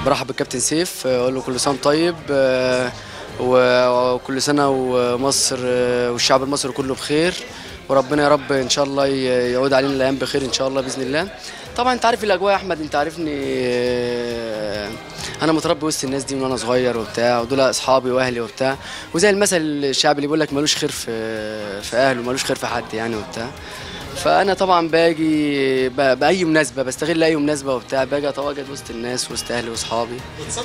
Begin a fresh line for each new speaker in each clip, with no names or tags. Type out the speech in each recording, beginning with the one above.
برحب بالكابتن سيف اقول له كل سنه طيب آه، و- وكل سنه ومصر آه، والشعب المصري كله بخير وربنا يا رب ان شاء الله ي- يعود علينا الايام بخير ان شاء الله باذن الله طبعا انت عارف الاجواء يا احمد انت عارفني آه، انا متربي وسط الناس دي من وانا صغير وبتاع ودول اصحابي واهلي وبتاع وزي المثل الشعبي اللي بيقول لك ملوش خير في في اهله ملوش خير في حد يعني وبتاع فانا طبعا باجي ب- باي مناسبه بستغل اي مناسبه وبتاع باجي اتواجد وسط الناس وسط اهلي واصحابي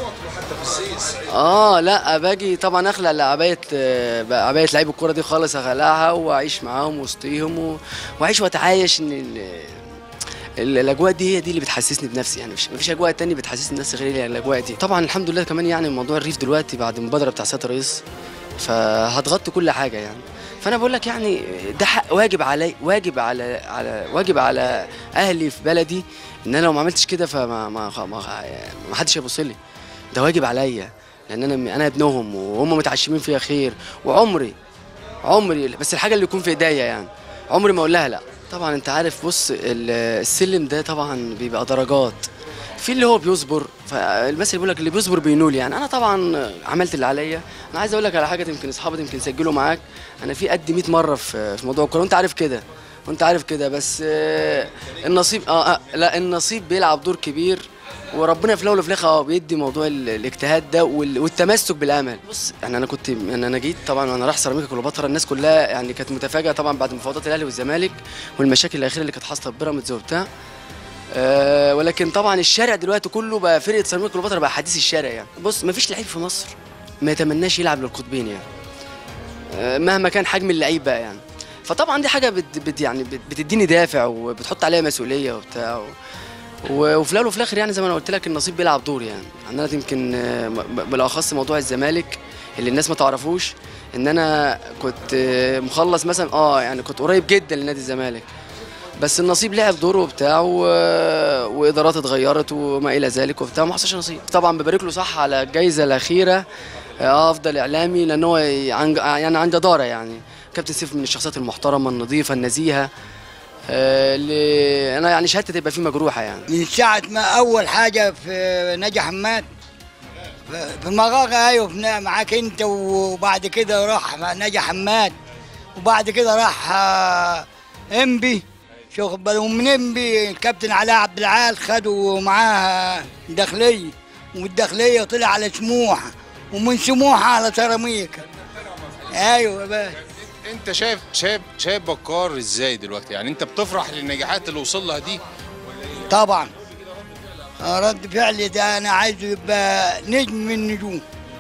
اه لا باجي طبعا اخلع عبايه آه، عبايه لعيب الكوره دي خالص اخلعها واعيش معاهم وسطيهم و- واعيش واتعايش ان ال- ال- الاجواء دي هي دي اللي بتحسسني بنفسي يعني مش مفيش اجواء تانية بتحسسني بنفسي غير الاجواء دي طبعا الحمد لله كمان يعني موضوع الريف دلوقتي بعد المبادره بتاع سياده الرئيس فهتغطي كل حاجه يعني فانا بقول لك يعني ده حق واجب علي واجب على على واجب على اهلي في بلدي ان انا لو ما عملتش كده فما ما ما, ما حدش هيبص لي ده واجب عليا لان انا انا ابنهم وهم متعشمين فيها خير وعمري عمري بس الحاجه اللي يكون في ايديا يعني عمري ما اقول لها لا طبعا انت عارف بص ال- السلم ده طبعا بيبقى درجات في اللي هو بيصبر فالمثل بيقول لك اللي بيصبر بينول يعني انا طبعا عملت اللي عليا انا عايز اقول لك على حاجه يمكن اصحابي يمكن يسجلوا معاك انا في قد 100 مره في في موضوع الكوره وانت عارف كده وانت عارف كده بس آه، النصيب اه آه، لا النصيب بيلعب دور كبير وربنا في الاول وفي الاخر اه بيدي موضوع ال- الاجتهاد ده وال- والتمسك بالامل بص يعني انا كنت يعني انا جيت طبعا وانا رايح سيراميكا كليوباترا الناس كلها يعني كانت متفاجئه طبعا بعد مفاوضات الاهلي والزمالك والمشاكل الاخيره اللي كانت حاصله في بيراميدز وبتاع أه ولكن طبعا الشارع دلوقتي كله بقى فرقه سيراميكا كليوباترا بقى حديث الشارع يعني بص مفيش لعيب في مصر ما يتمناش يلعب للقطبين يعني أه مهما كان حجم اللعيب بقى يعني فطبعا دي حاجه بت بت يعني بت بتديني دافع وبتحط عليا مسؤوليه وبتاع و و- وفي الاول وفي الاخر يعني زي ما انا قلت لك النصيب بيلعب دور يعني يعني انا يمكن آه، م- م- بالاخص موضوع الزمالك اللي الناس ما تعرفوش ان انا كنت آه، مخلص مثلا اه يعني كنت قريب جدا لنادي الزمالك بس النصيب لعب دوره وبتاع و... وادارات اتغيرت وما الى ذلك وبتاع ما حصلش نصيب طبعا ببارك له صح على الجائزه الاخيره آه، افضل اعلامي لان هو عن... يعني عن جداره يعني كابتن سيف من الشخصيات المحترمه النظيفه النزيهه آه، اللي انا يعني شهادتي تبقى فيه مجروحه يعني
من ساعة ما أول حاجة في ناجي حماد في- في المغاغة أيوة في نا- معاك أنت وبعد كده راح مع ناجي حماد وبعد كده راح آه، إنبي شوف بالك ومن إنبي الكابتن علاء عبد العال خدوا معاه داخلية والداخلية طلع على سموحة ومن سموحة على سيراميكا أيوة بس
انت شايف شايف شايف بكار ازاي دلوقتي يعني انت بتفرح للنجاحات اللي وصل لها دي
طبعا رد فعلي ده انا عايزه يبقى نجم من النجوم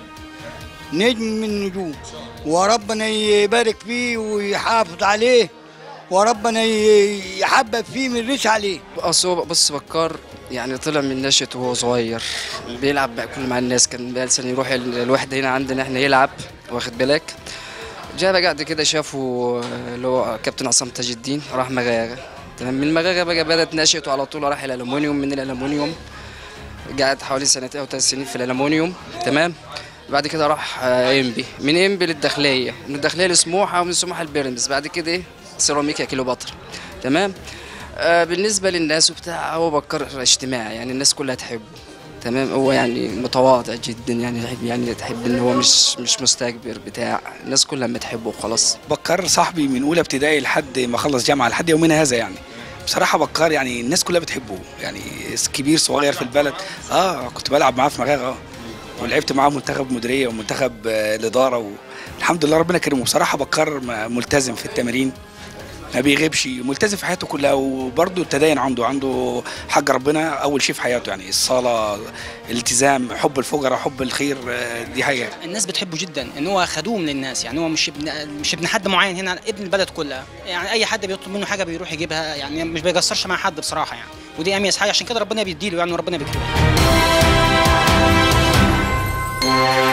نجم من النجوم وربنا يبارك فيه ويحافظ عليه وربنا ي- يحبب فيه من ريش عليه
اصل هو بص بكار يعني طلع من نشأة وهو صغير بيلعب بقى كل مع الناس كان مثلا يروح ال- الوحده هنا عندنا احنا يلعب واخد بالك جاء بقى قعد كده شافه اللي هو كابتن عصام تاج الدين راح مغاغه تمام من مغاغه بقى بدات نشأته على طول راح الالومنيوم من الالومنيوم قعد حوالي سنتين او ثلاث سنين في الالومنيوم تمام بعد كده راح آه، انبي من انبي للداخليه من الداخليه لسموحه ومن سموحه لبيراميدز بعد كده ايه سيراميكا كيلوباترا تمام آه بالنسبه للناس وبتاع هو بكر اجتماعي يعني الناس كلها تحبه تمام هو يعني متواضع جدا يعني يحب يعني تحب ان هو مش مش مستكبر بتاع الناس كلها بتحبه وخلاص
بكار صاحبي من اولى ابتدائي لحد ما خلص جامعه لحد يومنا هذا يعني بصراحه بكار يعني الناس كلها بتحبه يعني كبير صغير في البلد اه كنت بلعب معاه في مغاغه اه ولعبت معاه منتخب مديريه ومنتخب آه، الاداره والحمد لله ربنا كرمه بصراحه بكار م- ملتزم في التمارين ما بيغيبش ملتزم في حياته كلها وبرضه التدين عنده عنده حق ربنا اول شيء في حياته يعني الصلاه الالتزام حب الفقراء حب الخير آه، دي حاجه
الناس بتحبه جدا ان هو خدوم للناس يعني هو مش ابن مش ابن حد معين هنا ابن البلد كلها يعني اي حد بيطلب منه حاجه بيروح يجيبها يعني مش بيقصرش مع حد بصراحه يعني ودي اميز حاجه عشان كده ربنا بيديله يعني وربنا بيكرمه